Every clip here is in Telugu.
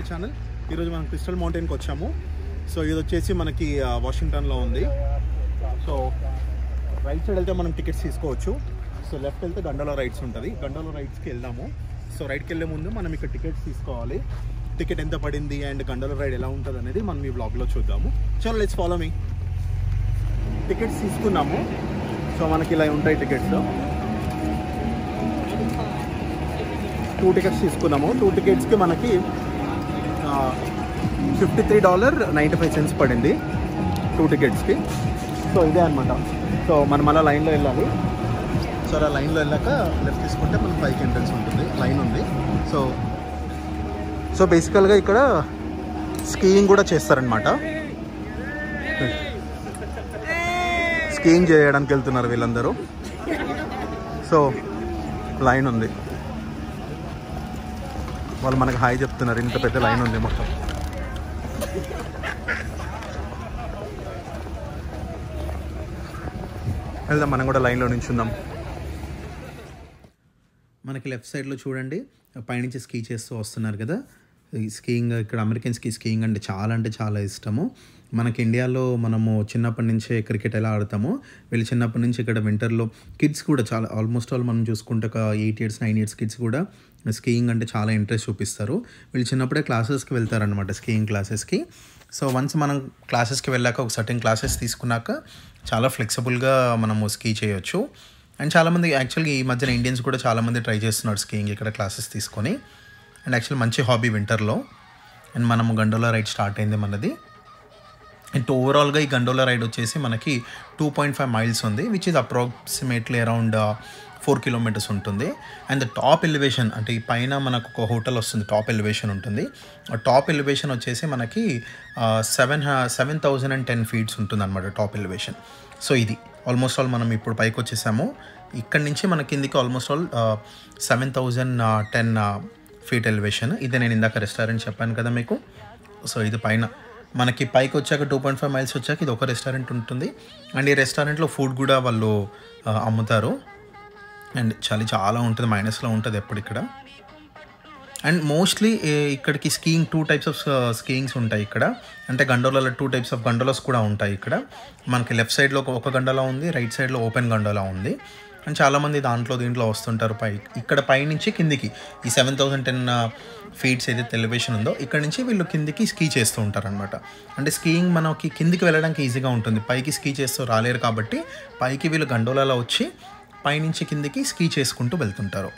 మై ఛానల్ ఈరోజు మనం క్రిస్టల్ మౌంటైన్కి వచ్చాము సో ఇది వచ్చేసి మనకి ఆ, వాషింగ్టన్లో ఉంది సో రైట్ సైడ్ వెళ్తే మనం టికెట్స్ తీసుకోవచ్చు సో లెఫ్ట్ వెళ్తే గండోలో రైడ్స్ ఉంటుంది గండోలో రైడ్స్కి వెళ్దాము సో రైట్కి వెళ్ళే ముందు మనం ఇక్కడ టికెట్స్ తీసుకోవాలి టికెట్ ఎంత పడింది అండ్ గండోలో రైడ్ ఎలా ఉంటుంది అనేది మనం ఈ బ్లాగ్లో చూద్దాము చలో లెట్స్ ఫాలో మీ టికెట్స్ తీసుకున్నాము సో మనకి ఇలా ఉంటాయి టికెట్స్ టూ టికెట్స్ తీసుకున్నాము టూ టికెట్స్కి మనకి fifty three dollar ninety five cents పడింది టూ టికెట్స్కి సో ఇదే అనమాట సో మనం అలా లైన్లో వెళ్ళాలి సో అలా లైన్లో వెళ్ళాక లెఫ్ట్ తీసుకుంటే మనకి పైకి ఎంట్రన్స్ ఉంటుంది లైన్ ఉంది సో సో బేసికల్గా ఇక్కడ స్కీయింగ్ కూడా చేస్తారనమాట స్కీయింగ్ చేయడానికి వెళ్తున్నారు వీళ్ళందరూ సో లైన్ ఉంది వాళ్ళు మనకి హాయ్ చెప్తున్నారు ఇంత పెద్ద లైన్ ఉంది మొత్తం వెళ్దాం మనం కూడా లైన్లో ఉందాం మనకి లెఫ్ట్ సైడ్లో చూడండి పైనుంచి స్కీ చేస్తూ వస్తున్నారు కదా ఈ స్కీయింగ్ ఇక్కడ అమెరికన్స్కి స్కీయింగ్ అంటే చాలా అంటే చాలా ఇష్టము మనకి ఇండియాలో మనము చిన్నప్పటి నుంచే క్రికెట్ ఎలా ఆడతామో వీళ్ళు చిన్నప్పటి నుంచి ఇక్కడ వింటర్లో కిడ్స్ కూడా చాలా ఆల్మోస్ట్ ఆల్ మనం చూసుకుంటే ఒక eight years nine years kids కూడా స్కీయింగ్ అంటే చాలా ఇంట్రెస్ట్ చూపిస్తారు వీళ్ళు చిన్నప్పుడే క్లాసెస్కి వెళ్తారనమాట స్కీయింగ్ క్లాసెస్కి సో వన్స్ మనం క్లాసెస్కి వెళ్ళాక ఒక సర్టెన్ క్లాసెస్ తీసుకున్నాక చాలా ఫ్లెక్సిబుల్గా మనము స్కీ చేయొచ్చు అండ్ చాలామంది యాక్చువల్గా ఈ మధ్యన ఇండియన్స్ కూడా చాలామంది ట్రై చేస్తున్నారు స్కీయింగ్ ఇక్కడ క్లాసెస్ తీసుకొని అండ్ యాక్చువల్ మంచి హాబీ వింటర్లో అండ్ మనము గండోలా రైడ్ స్టార్ట్ అయింది మనది అండ్ ఓవరాల్గా ఈ గండోలా రైడ్ వచ్చేసి మనకి టూ పాయింట్ ఫైవ్ మైల్స్ ఉంది which is approximately around four kilometers ఉంటుంది అండ్ ద టాప్ ఎలివేషన్ అంటే ఈ పైన మనకు ఒక హోటల్ వస్తుంది టాప్ ఎలివేషన్ ఉంటుంది ఆ టాప్ ఎలివేషన్ వచ్చేసి మనకి seven seven thousand and ten feets ఉంటుంది అనమాట టాప్ ఎలివేషన్ సో ఇది ఆల్మోస్ట్ ఆల్ మనం ఇప్పుడు పైకి వచ్చేసాము ఇక్కడి నుంచి మన కిందికి almost all seven thousand ten feet elevation ఇదే నేను ఇందాక రెస్టారెంట్ చెప్పాను కదా మీకు సో ఇది పైన మనకి పైకి వచ్చాక టూ పాయింట్ ఫైవ్ మైల్స్ వచ్చాక ఇది ఒక రెస్టారెంట్ ఉంటుంది అండ్ ఈ రెస్టారెంట్లో ఫుడ్ కూడా వాళ్ళు ఆ, అమ్ముతారు అండ్ చలి చాలా ఉంటుంది మైనస్లో ఉంటుంది ఎప్పుడు ఇక్కడ అండ్ మోస్ట్లీ ఇక్కడికి skiing two types of skiings ఉంటాయి ఇక్కడ అంటే గండోలలో టూ టైప్స్ ఆఫ్ గండోలాస్ కూడా ఉంటాయి ఇక్కడ మనకి లెఫ్ట్ సైడ్లో ఒక- ఒక గండోలా ఉంది రైట్ సైడ్లో ఓపెన్ గండోలా ఉంది అండ్ చాలామంది దాంట్లో దీంట్లో వస్తుంటారు పై ఇక్కడ పైనుంచి కిందికి ఈ సెవెన్ థౌసండ్ టెన్ ఫీట్స్ ఏదైతే ఎలివేషన్ ఉందో ఇక్కడ నుంచి వీళ్ళు కిందికి స్కీ చేస్తూ ఉంటారు అనమాట అంటే స్కీయింగ్ మనకి కిందికి వెళ్ళడానికి ఈజీగా ఉంటుంది పైకి స్కీ చేస్తూ రాలేరు కాబట్టి పైకి వీళ్ళు గండోలాలో వచ్చి పైనుంచి కిందికి స్కీ చేసుకుంటూ వెళ్తుంటారు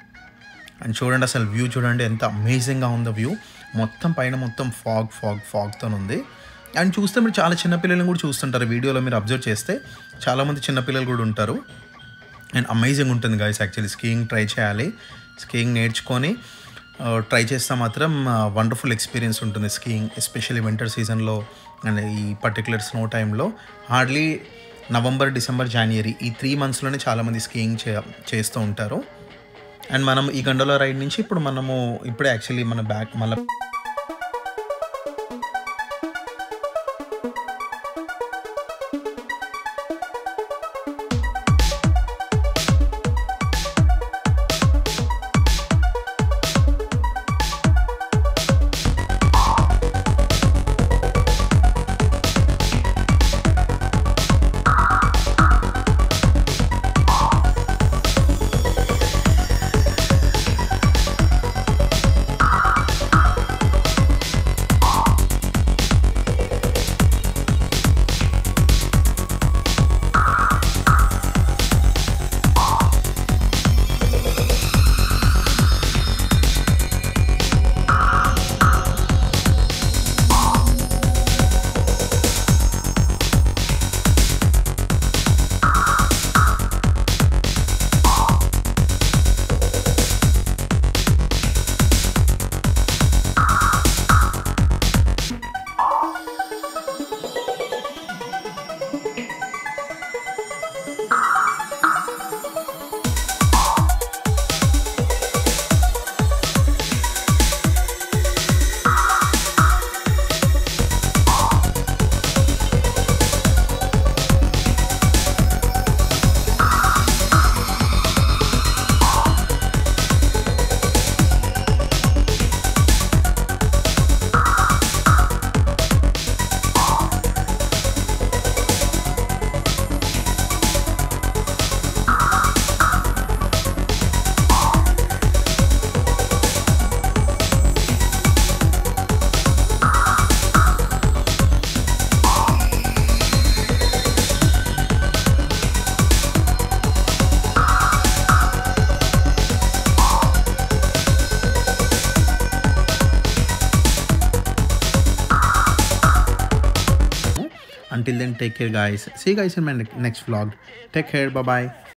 అండ్ చూడండి అసలు వ్యూ చూడండి ఎంత అమేజింగ్గా ఉందో వ్యూ మొత్తం పైన మొత్తం ఫాగ్ ఫాగ్ ఫాగ్తో ఉంది అండ్ చూస్తే మీరు చాలా చిన్నపిల్లలను కూడా చూస్తుంటారు వీడియోలో మీరు అబ్జర్వ్ చేస్తే చాలామంది చిన్నపిల్లలు కూడా ఉంటారు అండ్ అమేజింగ్ ఉంటుంది గాయస్ యాక్చువల్లీ స్కీయింగ్ ట్రై చేయాలి స్కీయింగ్ నేర్చుకొని ట్రై చేస్తే మాత్రం వండర్ఫుల్ ఎక్స్పీరియన్స్ ఉంటుంది స్కీయింగ్ ఎస్పెషల్లీ వింటర్ సీజన్లో అండ్ ఈ పర్టికులర్ స్నో టైంలో హార్డ్లీ నవంబర్ డిసెంబర్ జనవరి ఈ త్రీ మంత్స్లోనే చాలామంది స్కీయింగ్ చే చేస్తూ ఉంటారు అండ్ మనం ఈ గండోలా రైడ్ నుంచి ఇప్పుడు మనము ఇప్పుడే యాక్చువల్లీ మన బ్యాక్ మళ్ళీ until then take care guys see you guys in my ne- next vlog take care bye bye